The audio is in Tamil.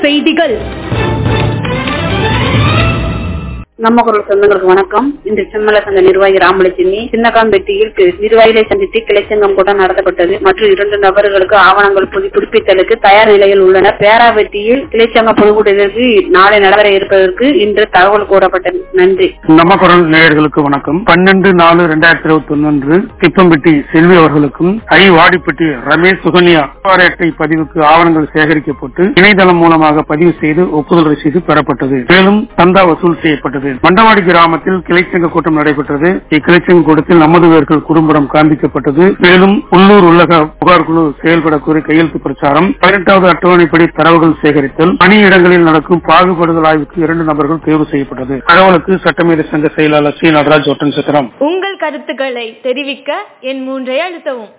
செய்திகள் நம்ம குரல் சொந்தங்களுக்கு வணக்கம் இன்று செம்மல சங்க நிர்வாகி ராமலட்சுமி சின்னகாம்பெட்டியில் கி- நிர்வாகிகளை சந்தித்து கிளைச்சங்கம் கூட்டம் நடத்தப்பட்டது மற்றும் இரண்டு நபர்களுக்கு ஆவணங்கள் புது புதுப்பித்தலுக்கு தயார் நிலையில் உள்ளன பேராவெட்டியில் கிளைச்சங்க பொதுக்கூட்டத்திற்கு நாளை நடைபெற இருப்பதற்கு இன்று தகவல் கூறப்பட்டது நன்றி நம்ம குரல் நேயர்களுக்கு வணக்கம் பன்னெண்டு நாலு ரெண்டாயிரத்தி இருபத்தி ஒன்று திப்பம்பட்டி செல்வி அவர்களுக்கும் ஐ வாடிப்பட்டி ரமேஷ் சுகன்யா ஆதார் அட்டை பதிவுக்கு ஆவணங்கள் சேகரிக்கப்பட்டு இணையதளம் மூலமாக பதிவு செய்து ஒப்புதல் ரசீது பெறப்பட்டது மேலும் சந்தா வசூல் செய்யப்பட்டது மண்டவாடி கிராமத்தில் கிளைச்சங்க கூட்டம் நடைபெற்றது இக்கிளைச்சங்க கூட்டத்தில் நமது வேர்கள் குறும்படம் காண்பிக்கப்பட்டது மேலும் உள்ளூர் உள்ளக புகார் குழு செயல்பட கோரி கையெழுத்து பிரச்சாரம் பதினெட்டாவது அட்டவணைப்படி தரவுகள் சேகரித்தல் பணியிடங்களில் நடக்கும் பாகுபடுதல் ஆய்வுக்கு இரண்டு நபர்கள் தேர்வு செய்யப்பட்டது தகவலுக்கு சட்டமேத சங்க செயலாளர் சி நடராஜ் ஒட்டன் சத்திரம் உங்கள் கருத்துக்களை தெரிவிக்க என் மூன்றை அழுத்தவும்